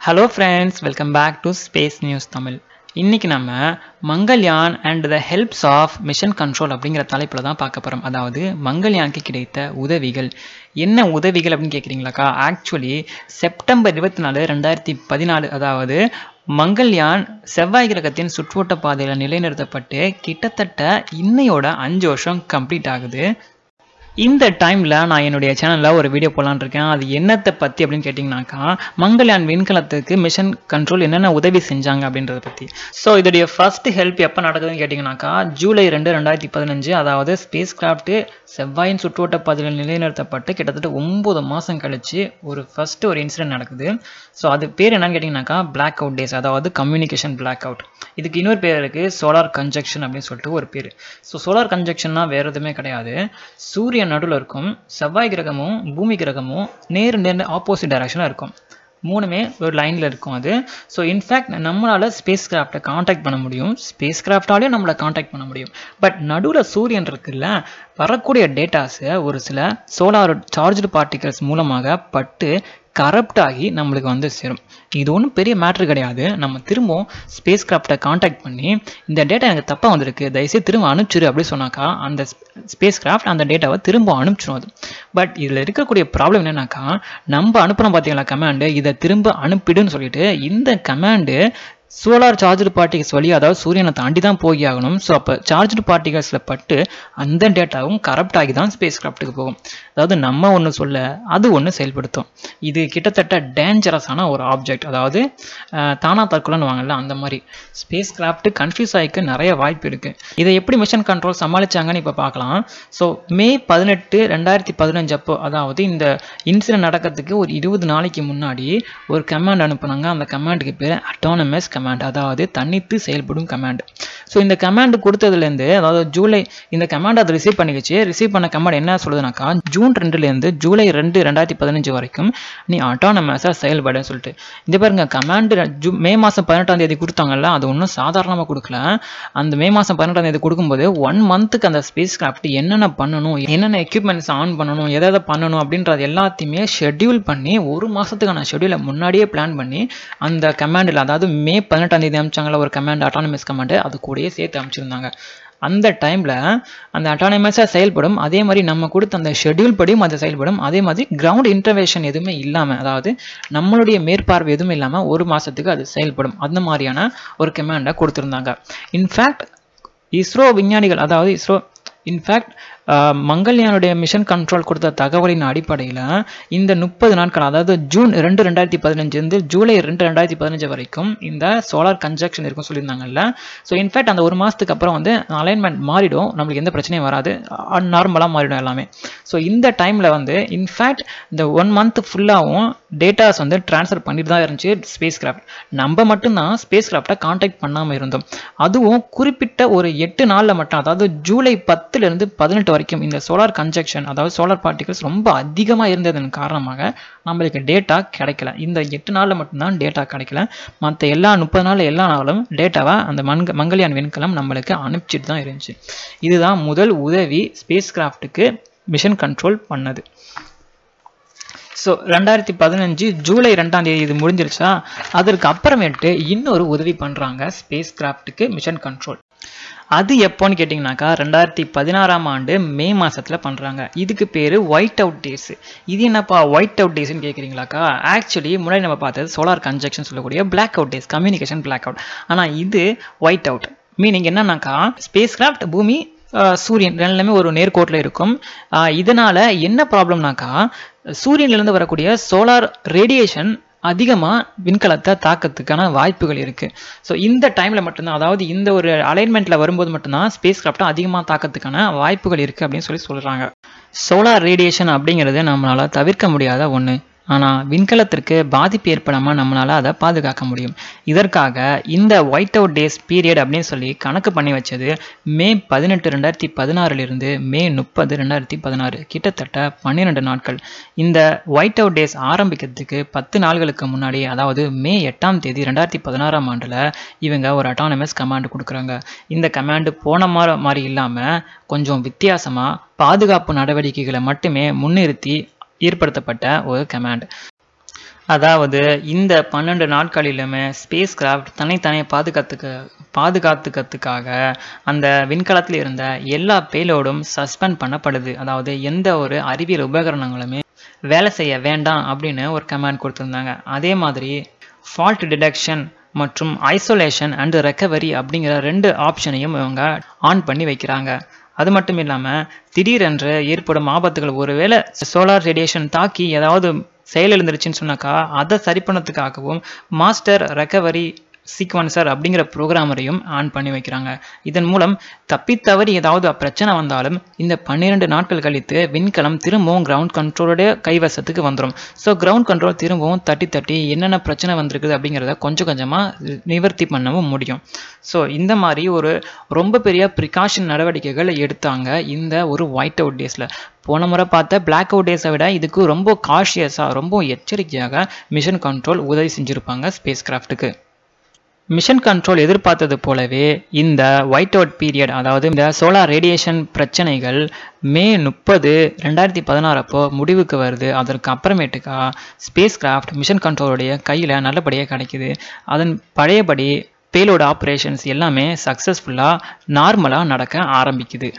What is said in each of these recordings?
hello friends welcome back to space news Tamil இன்னைக்கு நம்ம Mangalyaan and the helps of mission control அப்படிங்கிற தலைப்பில் தான் பார்க்க போகிறோம் அதாவது மங்கள்யானுக்கு கிடைத்த உதவிகள் என்ன உதவிகள் அப்படின்னு கேட்குறீங்களாக்கா ஆக்சுவலி செப்டம்பர் இருபத்தி நாலு ரெண்டாயிரத்தி பதினாலு அதாவது மங்கள்யான் செவ்வாய் கிரகத்தின் சுற்றுவட்ட பாதையில் நிலைநிறுத்தப்பட்டு கிட்டத்தட்ட இன்னையோட அஞ்சு வருஷம் கம்ப்ளீட் ஆகுது இந்த டைமில் நான் என்னுடைய சேனலில் ஒரு வீடியோ போடலான்னு இருக்கேன் அது என்னத்தை பற்றி அப்படின்னு கேட்டிங்கனாக்கா மங்கள்யான் விண்கலத்துக்கு மிஷன் கண்ட்ரோல் என்னென்ன உதவி செஞ்சாங்க அப்படின்றத பற்றி ஸோ இதோடைய ஃபர்ஸ்ட் ஹெல்ப் எப்போ நடக்குதுன்னு கேட்டிங்கனாக்கா ஜூலை ரெண்டு ரெண்டாயிரத்தி பதினஞ்சு அதாவது ஸ்பேஸ் கிராஃப்ட்டு செவ்வாயின் சுற்றுவட்ட பாதையில் நிலைநிறுத்தப்பட்டு கிட்டத்தட்ட ஒம்பது மாதம் கழிச்சு ஒரு ஃபர்ஸ்ட் ஒரு இன்சிடென்ட் நடக்குது ஸோ அது பேர் என்னன்னு கேட்டிங்கனாக்கா பிளாக் அவுட் டேஸ் அதாவது கம்யூனிகேஷன் பிளாக் அவுட் இதுக்கு இன்னொரு பேர் இருக்குது சோலார் கன்ஜெக்ஷன் அப்படின்னு சொல்லிட்டு ஒரு பேர் ஸோ சோலார் கன்ஜெக்ஷன்னா வேறு எதுவுமே கிடையாது சூரியன் நடுவில் இருக்கும் செவ்வாய் கிரகமும் பூமி கிரகமும் நேர் நேர் ஆப்போசிட் டைரக்ஷனில் இருக்கும் மூணுமே ஒரு லைனில் இருக்கும் அது ஸோ இன்ஃபேக்ட் நம்மளால் ஸ்பேஸ் கிராஃப்டை காண்டாக்ட் பண்ண முடியும் ஸ்பேஸ் கிராஃப்டாலையும் நம்மளை காண்டாக்ட் பண்ண முடியும் பட் நடுவில் சூரியன் இருக்குல்ல வரக்கூடிய டேட்டாஸை ஒரு சில சோலார் சார்ஜ்டு பார்ட்டிகல்ஸ் மூலமாக பட்டு கரப்ட் ஆகி நம்மளுக்கு வந்து சேரும் இது ஒன்றும் பெரிய மேட்ரு கிடையாது நம்ம திரும்பவும் ஸ்பேஸ் கிராஃப்டை காண்டாக்ட் பண்ணி இந்த டேட்டா எனக்கு தப்பாக வந்திருக்கு தயவுசெய்து திரும்ப அனுப்பிச்சிரு அப்படின்னு சொன்னாக்கா அந்த ஸ்பேஸ் கிராஃப்ட் அந்த டேட்டாவை திரும்ப அனுப்பிச்சிடும் அது பட் இதில் இருக்கக்கூடிய ப்ராப்ளம் என்னன்னாக்கா நம்ம அனுப்புகிறோம் பார்த்தீங்களா கமாண்டு இதை திரும்ப அனுப்பிடுன்னு சொல்லிட்டு இந்த கமாண்டு சோலார் சார்ஜ்டு பார்ட்டிகல்ஸ் வழி அதாவது சூரியனை தாண்டி தான் போய் ஆகணும் ஸோ அப்போ சார்ஜ்டு பார்ட்டிகல்ஸில் பட்டு அந்த டேட்டாவும் கரப்ட் ஆகி தான் ஸ்பேஸ் கிராஃப்ட்டுக்கு போகும் அதாவது நம்ம ஒன்று சொல்ல அது ஒன்று செயல்படுத்தும் இது கிட்டத்தட்ட டேஞ்சரஸான ஒரு ஆப்ஜெக்ட் அதாவது தானா தற்கொலைன்னு வாங்கல அந்த மாதிரி ஸ்பேஸ் கிராஃப்ட் கன்ஃபியூஸ் ஆகிக்க நிறைய வாய்ப்பு இருக்குது இதை எப்படி மிஷன் கண்ட்ரோல் சமாளிச்சாங்கன்னு இப்போ பார்க்கலாம் ஸோ மே பதினெட்டு ரெண்டாயிரத்தி பதினஞ்சு அப்போ அதாவது இந்த இன்சிடென்ட் நடக்கிறதுக்கு ஒரு இருபது நாளைக்கு முன்னாடி ஒரு கமாண்ட் அனுப்புனாங்க அந்த கமாண்டுக்கு பேர் அட்டானமஸ் கமாண்ட் அதாவது தனித்து செயல்படும் கமாண்ட் ஸோ இந்த கமாண்ட் கொடுத்ததுலேருந்து அதாவது ஜூலை இந்த கமாண்ட் அதை ரிசீவ் பண்ணிக்கிச்சு ரிசீவ் பண்ண கமாண்ட் என்ன சொல்லுதுனாக்கா ஜூன் ரெண்டுலேருந்து ஜூலை ரெண்டு ரெண்டாயிரத்தி பதினஞ்சு வரைக்கும் நீ அட்டானமஸாக செயல்படுன்னு சொல்லிட்டு இந்த பாருங்க கமாண்டு ஜூ மே மாதம் பதினெட்டாம் தேதி கொடுத்தாங்கல்ல அது ஒன்றும் சாதாரணமாக கொடுக்கல அந்த மே மாதம் பதினெட்டாம் தேதி கொடுக்கும்போது ஒன் மந்த்துக்கு அந்த ஸ்பேஸ் கிராஃப்ட் என்னென்ன பண்ணணும் என்னென்ன எக்யூப்மெண்ட்ஸ் ஆன் பண்ணணும் எதை எதை பண்ணணும் அப்படின்றது எல்லாத்தையுமே ஷெட்யூல் பண்ணி ஒரு மாதத்துக்கான ஷெட்யூலை முன்னாடியே பிளான் பண்ணி அந்த கமாண்டில் அதாவது மே பதினெட்டாம் தேதி அமிச்சாங்களா ஒரு கமாண்ட் அட்டானமஸ் கமாண்டு அது கூடயே சேர்த்து அனுப்பிச்சிருந்தாங்க அந்த டைமில் அந்த அட்டானமஸாக செயல்படும் அதே மாதிரி நம்ம கொடுத்த அந்த ஷெட்யூல் படியும் அது செயல்படும் அதே மாதிரி கிரவுண்ட் இன்டர்வேஷன் எதுவுமே இல்லாமல் அதாவது நம்மளுடைய மேற்பார்வை எதுவும் இல்லாமல் ஒரு மாதத்துக்கு அது செயல்படும் அந்த மாதிரியான ஒரு கமாண்டை கொடுத்துருந்தாங்க இன்ஃபேக்ட் இஸ்ரோ விஞ்ஞானிகள் அதாவது இஸ்ரோ இன்ஃபேக்ட் மங்கள்யானுடைய மிஷன் கண்ட்ரோல் கொடுத்த தகவலின் அடிப்படையில் இந்த முப்பது நாட்கள் அதாவது ஜூன் ரெண்டு ரெண்டாயிரத்தி பதினஞ்சுலேருந்து ஜூலை ரெண்டு ரெண்டாயிரத்தி பதினஞ்சு வரைக்கும் இந்த சோலார் கன்ஜெக்ஷன் இருக்கும் சொல்லியிருந்தாங்கல்ல ஸோ இன்ஃபேக்ட் அந்த ஒரு மாதத்துக்கு அப்புறம் வந்து அலைன்மெண்ட் மாறிடும் நம்மளுக்கு எந்த பிரச்சனையும் வராது நார்மலாக மாறிடும் எல்லாமே ஸோ இந்த டைமில் வந்து இன்ஃபேக்ட் இந்த ஒன் மந்த் ஃபுல்லாகவும் டேட்டாஸ் வந்து ட்ரான்ஸ்ஃபர் பண்ணிட்டு தான் இருந்துச்சு ஸ்பேஸ் கிராஃப்ட் நம்ம மட்டும்தான் ஸ்பேஸ் கிராஃப்டை காண்டாக்ட் பண்ணாமல் இருந்தோம் அதுவும் குறிப்பிட்ட ஒரு எட்டு நாளில் மட்டும் அதாவது ஜூலை பத்துலேருந்து பதினெட்டு வரைக்கும் இந்த சோலார் கன்ஜெக்ஷன் அதாவது சோலார் பார்ட்டிகல்ஸ் ரொம்ப அதிகமாக இருந்ததன் காரணமாக நம்மளுக்கு டேட்டா கிடைக்கல இந்த எட்டு நாளில் மட்டும்தான் டேட்டா கிடைக்கல மற்ற எல்லா முப்பது நாள் எல்லா நாளும் டேட்டாவை அந்த மங்க மங்கள்யான் விண்கலம் நம்மளுக்கு அனுப்பிச்சிட்டு தான் இருந்துச்சு இதுதான் முதல் உதவி ஸ்பேஸ் கிராஃப்ட்டுக்கு மிஷன் கண்ட்ரோல் பண்ணது ஸோ ரெண்டாயிரத்தி பதினஞ்சு ஜூலை ரெண்டாம் தேதி இது முடிஞ்சிருச்சா அதற்கு அப்புறமேட்டு இன்னொரு உதவி பண்ணுறாங்க ஸ்பேஸ் கிராஃப்ட்டுக்கு மிஷன் கண்ட்ரோல் அது எப்போன்னு கேட்டிங்கனாக்கா ரெண்டாயிரத்தி பதினாறாம் ஆண்டு மே மாதத்தில் பண்ணுறாங்க இதுக்கு பேர் ஒயிட் அவுட் டேஸ் இது என்னப்பா ஒயிட் அவுட் டேஸ்னு கேட்குறீங்களாக்கா ஆக்சுவலி முன்னாடி நம்ம பார்த்தது சோலார் கன்ஜெக்ஷன் சொல்லக்கூடிய black out days communication black out ஆனால் இது ஒயிட் அவுட் மீனிங் என்னன்னாக்கா ஸ்பேஸ் கிராஃப்ட் பூமி சூரியன் ரெண்டுமே ஒரு நேர்கோட்டில் இருக்கும் இதனால் என்ன ப்ராப்ளம்னாக்கா சூரியன்லேருந்து வரக்கூடிய சோலார் ரேடியேஷன் அதிகமாக விண்கலத்தை தாக்கத்துக்கான வாய்ப்புகள் இருக்குது ஸோ இந்த டைமில் மட்டும்தான் அதாவது இந்த ஒரு அலைன்மெண்ட்டில் வரும்போது மட்டும்தான் ஸ்பேஸ் கிராஃப்ட்டை அதிகமாக தாக்கத்துக்கான வாய்ப்புகள் இருக்குது அப்படின்னு சொல்லி சொல்கிறாங்க சோலார் ரேடியேஷன் அப்படிங்கிறது நம்மளால் தவிர்க்க முடியாத ஒன்று ஆனால் விண்கலத்திற்கு பாதிப்பு ஏற்படாமல் நம்மளால் அதை பாதுகாக்க முடியும் இதற்காக இந்த ஒயிட் அவுட் டேஸ் பீரியட் அப்படின்னு சொல்லி கணக்கு பண்ணி வச்சது மே பதினெட்டு ரெண்டாயிரத்தி பதினாறுலேருந்து மே முப்பது ரெண்டாயிரத்தி பதினாறு கிட்டத்தட்ட பன்னிரெண்டு நாட்கள் இந்த ஒயிட் அவுட் டேஸ் ஆரம்பிக்கிறதுக்கு பத்து நாள்களுக்கு முன்னாடி அதாவது மே எட்டாம் தேதி ரெண்டாயிரத்தி பதினாறாம் ஆண்டில் இவங்க ஒரு அட்டானமஸ் கமாண்ட் கொடுக்குறாங்க இந்த கமாண்டு போன மாதிரி மாதிரி இல்லாமல் கொஞ்சம் வித்தியாசமாக பாதுகாப்பு நடவடிக்கைகளை மட்டுமே முன்னிறுத்தி ஏற்படுத்தப்பட்ட ஒரு கமாண்ட் அதாவது இந்த பன்னெண்டு நாட்களிலுமே ஸ்பேஸ் கிராஃப்ட் தன்னைத்தானே பாதுகாத்துக்க பாதுகாத்துக்கிறதுக்காக அந்த விண்கலத்தில் இருந்த எல்லா பேலோடும் சஸ்பெண்ட் பண்ணப்படுது அதாவது எந்த ஒரு அறிவியல் உபகரணங்களுமே வேலை செய்ய வேண்டாம் அப்படின்னு ஒரு கமாண்ட் கொடுத்துருந்தாங்க அதே மாதிரி ஃபால்ட் டிடெக்ஷன் மற்றும் ஐசோலேஷன் அண்ட் ரெக்கவரி அப்படிங்கிற ரெண்டு ஆப்ஷனையும் இவங்க ஆன் பண்ணி வைக்கிறாங்க அது மட்டும் இல்லாமல் திடீரென்று ஏற்படும் ஆபத்துகள் ஒருவேளை சோலார் ரேடியேஷன் தாக்கி ஏதாவது செயலிழந்துருச்சுன்னு சொன்னாக்கா அதை சரி பண்ணதுக்காகவும் மாஸ்டர் ரெக்கவரி சீக்வன்சர் அப்படிங்கிற ப்ரோக்ராமரையும் ஆன் பண்ணி வைக்கிறாங்க இதன் மூலம் தப்பித்தவறி ஏதாவது பிரச்சனை வந்தாலும் இந்த பன்னிரெண்டு நாட்கள் கழித்து விண்கலம் திரும்பவும் கிரவுண்ட் கண்ட்ரோலுடைய கைவசத்துக்கு வந்துடும் ஸோ கிரவுண்ட் கண்ட்ரோல் திரும்பவும் தட்டி தட்டி என்னென்ன பிரச்சனை வந்திருக்குது அப்படிங்கிறத கொஞ்சம் கொஞ்சமாக நிவர்த்தி பண்ணவும் முடியும் ஸோ இந்த மாதிரி ஒரு ரொம்ப பெரிய ப்ரிகாஷன் நடவடிக்கைகள் எடுத்தாங்க இந்த ஒரு ஒயிட் அவுட் டேஸில் போன முறை பார்த்த பிளாக் அவுட் டேஸை விட இதுக்கு ரொம்ப காஷியஸாக ரொம்ப எச்சரிக்கையாக மிஷன் கண்ட்ரோல் உதவி செஞ்சுருப்பாங்க ஸ்பேஸ் கிராஃப்ட்டுக்கு மிஷன் கண்ட்ரோல் எதிர்பார்த்தது போலவே இந்த ஒயிட் அவுட் பீரியட் அதாவது இந்த சோலார் ரேடியேஷன் பிரச்சனைகள் மே முப்பது ரெண்டாயிரத்தி பதினாறு அப்போ முடிவுக்கு வருது அதற்கு அப்புறமேட்டுக்கா ஸ்பேஸ் கிராஃப்ட் மிஷன் கண்ட்ரோலுடைய கையில் நல்லபடியாக கிடைக்குது அதன் பழையபடி பேலோட ஆப்ரேஷன்ஸ் எல்லாமே சக்ஸஸ்ஃபுல்லாக நார்மலாக நடக்க ஆரம்பிக்குது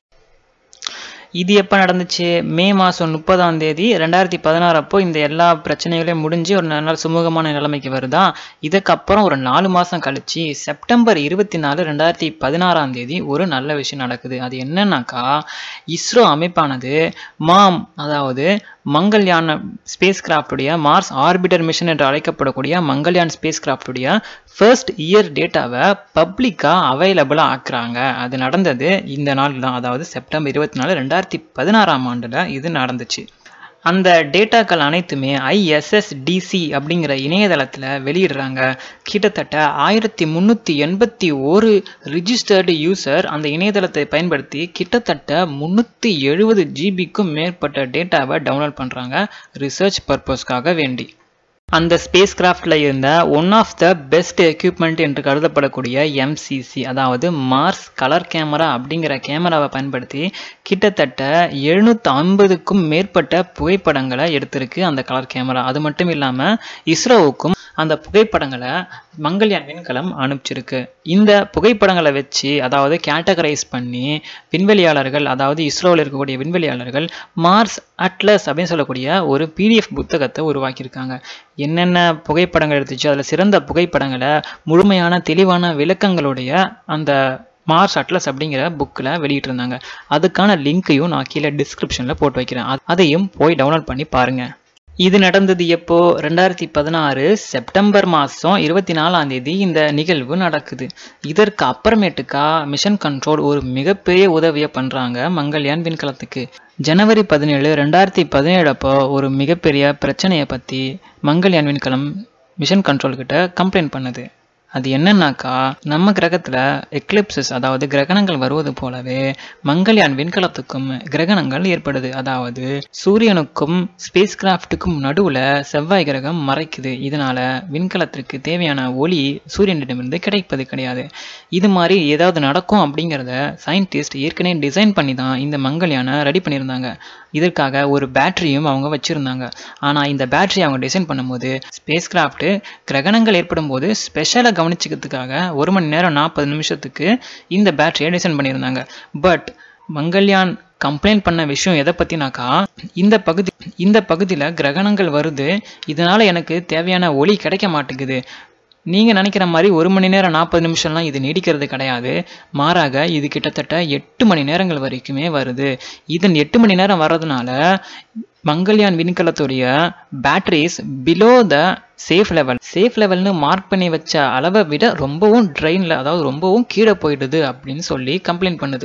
இது எப்போ நடந்துச்சு மே மாதம் முப்பதாம் தேதி ரெண்டாயிரத்தி பதினாறு அப்போ இந்த எல்லா பிரச்சனைகளையும் முடிஞ்சு ஒரு நல்ல சுமூகமான நிலைமைக்கு வருதா இதுக்கப்புறம் ஒரு நாலு மாதம் கழிச்சு செப்டம்பர் இருபத்தி நாலு ரெண்டாயிரத்தி பதினாறாம் தேதி ஒரு நல்ல விஷயம் நடக்குது அது என்னன்னாக்கா இஸ்ரோ அமைப்பானது மாம் அதாவது மங்கள்யான் ஸ்பேஸ் கிராஃப்டுடைய மார்ஸ் ஆர்பிட்டர் மிஷன் என்று அழைக்கப்படக்கூடிய மங்கள்யான் ஸ்பேஸ் கிராஃப்டுடைய ஃபர்ஸ்ட் இயர் டேட்டாவை பப்ளிக்காக அவைலபிளாக ஆக்குறாங்க அது நடந்தது இந்த நாள் தான் அதாவது செப்டம்பர் இருபத்தி நாலு ரெண்டாயிரத்தி பதினாறாம் ஆண்டில் இது நடந்துச்சு அந்த டேட்டாக்கள் அனைத்துமே ஐஎஸ்எஸ்டிசி அப்படிங்கிற இணையதளத்தில் வெளியிடுறாங்க கிட்டத்தட்ட ஆயிரத்தி முந்நூற்றி எண்பத்தி ஒரு ரிஜிஸ்டர்டு யூசர் அந்த இணையதளத்தை பயன்படுத்தி கிட்டத்தட்ட முந்நூற்றி எழுபது ஜிபிக்கும் மேற்பட்ட டேட்டாவை டவுன்லோட் பண்ணுறாங்க ரிசர்ச் பர்பஸ்க்காக வேண்டி அந்த ஸ்பேஸ் கிராஃப்டில் இருந்த one of the best equipment என்று கருதப்படக்கூடிய எம்சிசி அதாவது மார்ஸ் கலர் கேமரா அப்படிங்கிற கேமராவை பயன்படுத்தி கிட்டத்தட்ட எழுநூற்றி ஐம்பதுக்கும் மேற்பட்ட புகைப்படங்களை எடுத்திருக்கு அந்த கலர் கேமரா அது மட்டும் இல்லாமல் இஸ்ரோவுக்கும் அந்த புகைப்படங்களை மங்கள்யான் விண்கலம் அனுப்பிச்சிருக்கு இந்த புகைப்படங்களை வச்சு அதாவது கேட்டகரைஸ் பண்ணி விண்வெளியாளர்கள் அதாவது இஸ்ரோவில் இருக்கக்கூடிய விண்வெளியாளர்கள் மார்ஸ் அட்லஸ் அப்படின்னு சொல்லக்கூடிய ஒரு பிடிஎஃப் புத்தகத்தை உருவாக்கியிருக்காங்க என்னென்ன புகைப்படங்கள் எடுத்துச்சு அதில் சிறந்த புகைப்படங்களை முழுமையான தெளிவான விளக்கங்களுடைய அந்த மார்ஸ் அட்லஸ் அப்படிங்கிற புக்கில் வெளியிட்டிருந்தாங்க அதுக்கான லிங்க்கையும் நான் கீழே டிஸ்கிரிப்ஷனில் போட்டு வைக்கிறேன் அதையும் போய் டவுன்லோட் பண்ணி பாருங்கள் இது நடந்தது எப்போ ரெண்டாயிரத்தி பதினாறு செப்டம்பர் மாதம் இருபத்தி நாலாம் தேதி இந்த நிகழ்வு நடக்குது இதற்கு அப்புறமேட்டுக்கா மிஷன் கண்ட்ரோல் ஒரு மிகப்பெரிய உதவியை பண்ணுறாங்க மங்கள்யான் விண்கலத்துக்கு ஜனவரி பதினேழு ரெண்டாயிரத்தி பதினேழு அப்போ ஒரு மிகப்பெரிய பிரச்சனையை பற்றி மங்கள்யான் விண்கலம் மிஷன் கண்ட்ரோல் கிட்ட கம்ப்ளைண்ட் பண்ணுது அது என்னன்னாக்கா நம்ம கிரகத்தில் எக்லிப்சஸ் அதாவது கிரகணங்கள் வருவது போலவே மங்கள்யான் விண்கலத்துக்கும் கிரகணங்கள் ஏற்படுது அதாவது சூரியனுக்கும் ஸ்பேஸ் கிராஃப்ட்டுக்கும் நடுவில் செவ்வாய் கிரகம் மறைக்குது இதனால விண்கலத்திற்கு தேவையான ஒளி சூரியனிடமிருந்து கிடைப்பது கிடையாது இது மாதிரி ஏதாவது நடக்கும் அப்படிங்கிறத சயின்டிஸ்ட் ஏற்கனவே டிசைன் பண்ணி தான் இந்த மங்கள்யானை ரெடி பண்ணியிருந்தாங்க இதற்காக ஒரு பேட்டரியும் அவங்க வச்சுருந்தாங்க ஆனால் இந்த பேட்டரி அவங்க டிசைன் பண்ணும்போது ஸ்பேஸ் கிராஃப்ட்டு கிரகணங்கள் ஏற்படும் போது ஸ்பெஷலாக கவனிச்சுக்கிறதுக்காக ஒரு மணி நேரம் நாற்பது நிமிஷத்துக்கு இந்த பேட்டரியை டிசைன் பண்ணியிருந்தாங்க பட் மங்கள்யான் கம்ப்ளைண்ட் பண்ண விஷயம் எதை பற்றினாக்கா இந்த பகுதி இந்த பகுதியில் கிரகணங்கள் வருது இதனால் எனக்கு தேவையான ஒளி கிடைக்க மாட்டேங்குது நீங்கள் நினைக்கிற மாதிரி ஒரு மணி நேரம் நாற்பது நிமிஷம்லாம் இது நீடிக்கிறது கிடையாது மாறாக இது கிட்டத்தட்ட எட்டு மணி நேரங்கள் வரைக்குமே வருது இதன் எட்டு மணி நேரம் வர்றதுனால மங்கள்யான் விண்கலத்துடைய batteries below the safe level safe லெவல்னு மார்க் பண்ணி வச்ச அளவை விட ரொம்பவும் ட்ரெயினில் அதாவது ரொம்பவும் கீழே போயிடுது அப்படின்னு சொல்லி கம்ப்ளைண்ட் பண்ணுது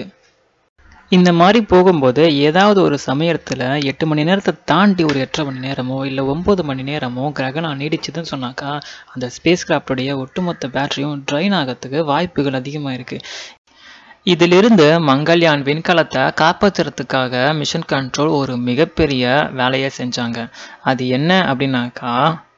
இந்த மாதிரி போகும்போது ஏதாவது ஒரு சமயத்தில் எட்டு மணி நேரத்தை தாண்டி ஒரு எட்டரை மணி நேரமோ இல்லை ஒம்பது மணி நேரமோ கிரகணம் நீடிச்சுதுன்னு சொன்னாக்கா அந்த ஸ்பேஸ் கிராஃப்டுடைய ஒட்டுமொத்த பேட்டரியும் ட்ரைன் ஆகிறதுக்கு வாய்ப்புகள் அதிகமாக இருக்குது இதிலிருந்து மங்கள்யான் விண்கலத்தை காப்பாற்றுறதுக்காக மிஷன் கண்ட்ரோல் ஒரு மிகப்பெரிய வேலையை செஞ்சாங்க அது என்ன அப்படின்னாக்கா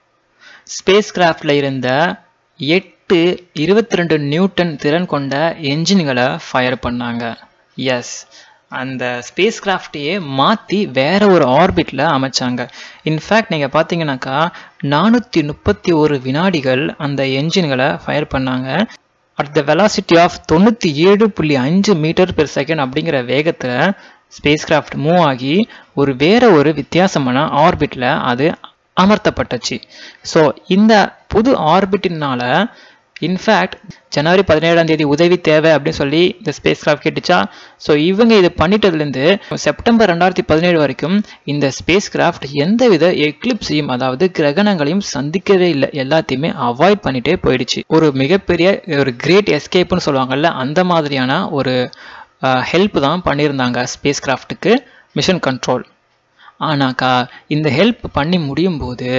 ஸ்பேஸ் கிராஃப்டில் இருந்த எட்டு இருபத்தி ரெண்டு நியூட்டன் திறன் கொண்ட என்ஜின்களை ஃபயர் பண்ணாங்க எஸ் அந்த ஸ்பேஸ் கிராஃப்டையே மாற்றி வேற ஒரு ஆர்பிட்டில் அமைச்சாங்க இன்ஃபேக்ட் நீங்கள் பார்த்தீங்கன்னாக்கா நானூற்றி முப்பத்தி ஒரு வினாடிகள் அந்த என்ஜின்களை ஃபயர் பண்ணாங்க அட் த வெலாசிட்டி ஆஃப் தொண்ணூற்றி ஏழு புள்ளி அஞ்சு மீட்டர் பெர் செகண்ட் அப்படிங்கிற வேகத்தில் ஸ்பேஸ் கிராஃப்ட் மூவ் ஆகி ஒரு வேற ஒரு வித்தியாசமான ஆர்பிட்டில் அது அமர்த்தப்பட்டுச்சு ஸோ இந்த புது ஆர்பிட்டினால இன்ஃபேக்ட் ஜனவரி பதினேழாம் தேதி உதவி தேவை அப்படின்னு சொல்லி இந்த ஸ்பேஸ் கிராஃப்ட் கேட்டுச்சா ஸோ இவங்க இது பண்ணிட்டதுலேருந்து செப்டம்பர் ரெண்டாயிரத்தி பதினேழு வரைக்கும் இந்த ஸ்பேஸ் கிராஃப்ட் எந்தவித எக்லிப்ஸையும் அதாவது கிரகணங்களையும் சந்திக்கவே இல்லை எல்லாத்தையுமே அவாய்ட் பண்ணிட்டே போயிடுச்சு ஒரு மிகப்பெரிய ஒரு கிரேட் எஸ்கேப்னு சொல்லுவாங்கல்ல அந்த மாதிரியான ஒரு ஹெல்ப் தான் பண்ணியிருந்தாங்க ஸ்பேஸ் கிராஃப்ட்டுக்கு மிஷன் கண்ட்ரோல் ஆனாக்கா இந்த ஹெல்ப் பண்ணி முடியும் போது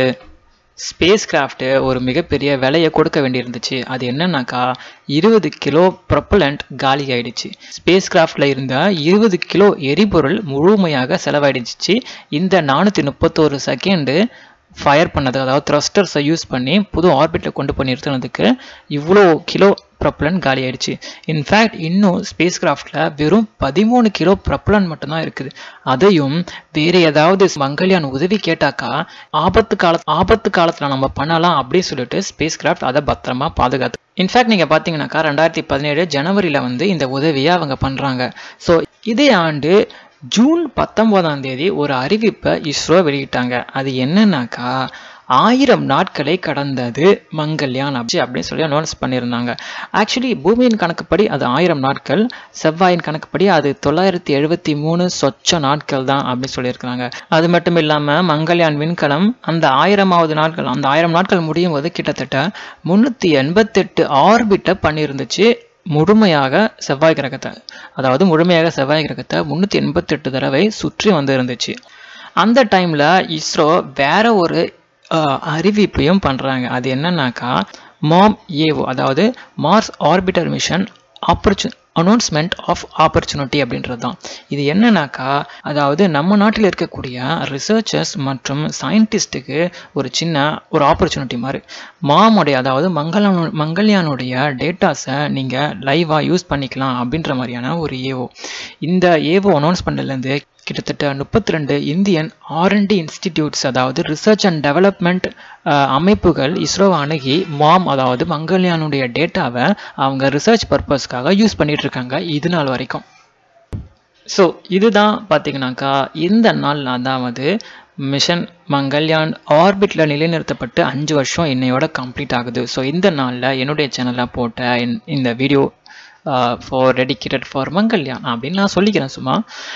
ஸ்பேஸ் கிராஃப்ட்டு ஒரு மிகப்பெரிய விலையை கொடுக்க வேண்டியிருந்துச்சு அது என்னன்னாக்கா இருபது கிலோ ப்ரொப்பலண்ட் காலி ஆயிடுச்சு ஸ்பேஸ் கிராஃப்டில் இருந்த இருபது கிலோ எரிபொருள் முழுமையாக செலவாயிடுச்சு இந்த நானூற்றி முப்பத்தோரு செகண்டு ஃபயர் பண்ணது அதாவது த்ரஸ்டர்ஸை யூஸ் பண்ணி புது ஆர்பிட்டில் கொண்டு போய் நிறுத்தினதுக்கு இவ்வளோ கிலோ ப்ரப்பலன் காலி ஆயிடுச்சு இன்ஃபேக்ட் இன்னும் ஸ்பேஸ் கிராஃப்டில் வெறும் பதிமூணு கிலோ ப்ரப்பலன் மட்டும்தான் இருக்குது அதையும் வேற ஏதாவது மங்கள்யான் உதவி கேட்டாக்கா ஆபத்து கால ஆபத்து காலத்தில் நம்ம பண்ணலாம் அப்படின்னு சொல்லிட்டு ஸ்பேஸ் கிராஃப்ட் அதை பத்திரமா பாதுகாத்து இன்ஃபேக்ட் நீங்கள் பார்த்தீங்கன்னாக்கா ரெண்டாயிரத்தி பதினேழு ஜனவரியில் வந்து இந்த உதவியை அவங்க பண்ணுறாங்க ஸோ இதே ஆண்டு ஜூன் பத்தொன்பதாம் தேதி ஒரு அறிவிப்பை இஸ்ரோ வெளியிட்டாங்க அது என்னன்னாக்கா ஆயிரம் நாட்களை கடந்தது மங்கள்யான் அப்படி அப்படின்னு சொல்லி அனௌன்ஸ் பண்ணியிருந்தாங்க ஆக்சுவலி பூமியின் கணக்குப்படி அது ஆயிரம் நாட்கள் செவ்வாயின் கணக்குப்படி அது தொள்ளாயிரத்தி எழுபத்தி மூணு சொச்ச நாட்கள் தான் அப்படின்னு சொல்லியிருக்கிறாங்க அது மட்டும் இல்லாமல் மங்கள்யான் விண்கலம் அந்த ஆயிரமாவது நாட்கள் அந்த ஆயிரம் நாட்கள் முடியும் போது கிட்டத்தட்ட முந்நூற்றி எண்பத்தெட்டு ஆர்பிட்டை பண்ணியிருந்துச்சு முழுமையாக செவ்வாய் கிரகத்தை அதாவது முழுமையாக செவ்வாய் கிரகத்தை முந்நூற்றி எண்பத்தெட்டு தடவை சுற்றி வந்து இருந்துச்சு அந்த டைமில் இஸ்ரோ வேற ஒரு அறிவிப்பையும் பண்ணுறாங்க அது என்னன்னாக்கா மாம் ஏவோ அதாவது மார்ஸ் ஆர்பிட்டர் மிஷன் ஆப்பர்ச்சு அனௌன்ஸ்மெண்ட் ஆஃப் ஆப்பர்ச்சுனிட்டி அப்படின்றது தான் இது என்னன்னாக்கா அதாவது நம்ம நாட்டில் இருக்கக்கூடிய ரிசர்ச்சர்ஸ் மற்றும் சயின்டிஸ்ட்டுக்கு ஒரு சின்ன ஒரு ஆப்பர்ச்சுனிட்டி மாதிரி மாமுடைய அதாவது மங்களானு மங்கள்யானுடைய டேட்டாஸை நீங்கள் லைவாக யூஸ் பண்ணிக்கலாம் அப்படின்ற மாதிரியான ஒரு ஏவோ இந்த ஏவோ அனௌன்ஸ் பண்ணதுலேருந்து கிட்டத்தட்ட முப்பத்தி ரெண்டு இந்தியன் ஆர்என்டி இன்ஸ்டிடியூட்ஸ் அதாவது ரிசர்ச் அண்ட் டெவலப்மெண்ட் அமைப்புகள் இஸ்ரோவை அணுகி மாம் அதாவது மங்கள்யானுடைய டேட்டாவை அவங்க ரிசர்ச் பர்பஸ்க்காக யூஸ் பண்ணிட்டு இருக்காங்க இது நாள் வரைக்கும் ஸோ இதுதான் பார்த்தீங்கன்னாக்கா இந்த நாள் அதாவது மிஷன் மங்கள்யான் ஆர்பிட்டில் நிலைநிறுத்தப்பட்டு அஞ்சு வருஷம் என்னையோட கம்ப்ளீட் ஆகுது ஸோ இந்த நாளில் என்னுடைய சேனலில் போட்ட இந்த video for dedicated for Mangalyaan அப்படின்னு நான் சொல்லிக்கிறேன் சும்மா